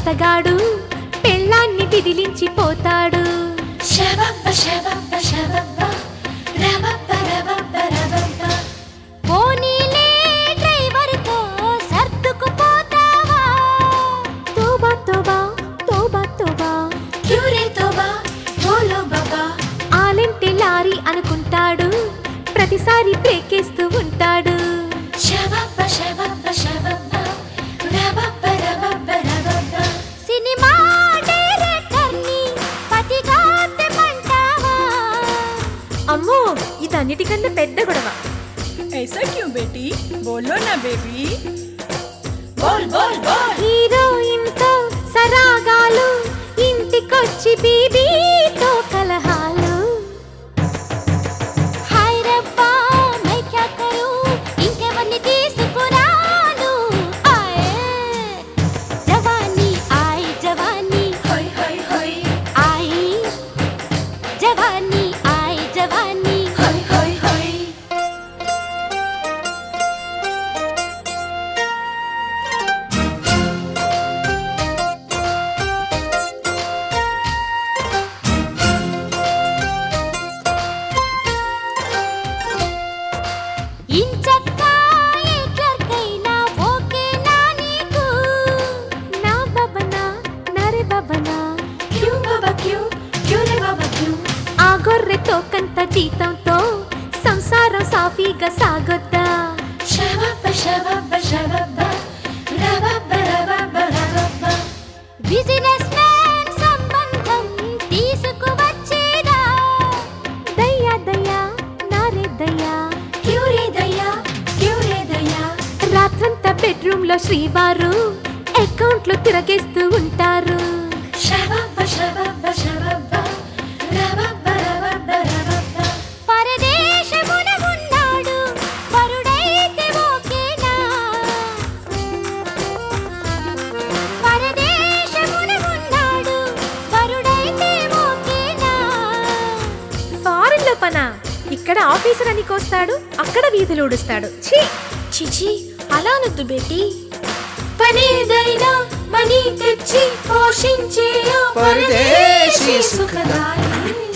అతగాడు పెళ్ళాన్ని విదిలించి పోతాడు శబబ్బ శబబ్బ శబబ్బ రబబ్బ రబబ్బ రబబ్బ పోనీలే డ్రైవర్తో సర్దుకుపోతావా తోబా తోబా తోబా తోబా క్యూరే తోబా బోలో బాబా ఆలెంటే లారీ అనుకుంటాడు ప్రతిసారి బ్రేకేస్తూ ఉంటాడు శబబ్బ శబబ్బ శబబ్బ రబబ్బ రబబ్బ రబబ్బ సినిమా డైరెక్టర్ని పతిగా తెమ్మంటావా అమ్మో ఇదన్నిటికన్నా పెద్ద గొడవ ऐसा क्यों बेटी बोलो ना बेबी బోల్ బోల్ బోల్ హీరోయిన్తో సరాగాలు ఇంటికొచ్చి బీబీతో కలహాలు హాయ్ రబ్బా మై క్యా కరూ ఇంకెవరిని తీసుకురాను ఆయే జవానీ ఆయ్ జవానీ హోయ్ హోయ్ హోయ్ ఆయ్ జవానీ ఆయ్ జవానీ హోయ్ హోయ్ హోయ్ ఇంచక్క ఏ క్లర్కైనా ఓకేనా నీకు నా బబనా నరే బబనా క్యూ బాబా క్యూ క్యూరే బాబా క్యూ ఆ గొర్రెతో కంత జీతంతో సంసారం సాఫీగా సాగొద్దా శబబ్బ శబబ్బ శబబ్బ రబబ్బ రబబ్బ రబబ్బ బిజినెస్ మ్యాన్ సంబంధం తీసుకువచ్చేదా దయ్యా దయ్యా నారే దయ్యా క్యూరే దయ్యా క్యూరే దయ్యా రాత్రంతా బెడ్రూమ్ లో శ్రీవారు అకౌంట్లు తిరగేస్తూ ఉంటారు శబబ్బ శబబ్బ శబబ్బ రబబ్బ రబబ్బ రబబ్బ పరదేశమున ఉన్నాడు వరుడైతే ఓకేనా పరదేశమున ఉన్నాడు వరుడైతే ఓకేనా ఫారెన్ లో పనా ఇక్కడ ఆఫీసర్ అని కోస్తాడు అక్కడ వీధులు ఊడుస్తాడు ఛీ చిచి అలా అనొద్దు బేటీ పనేదైనా మనీ తెచ్చి పోషించే ఆ పరదేశీ సుఖదాయి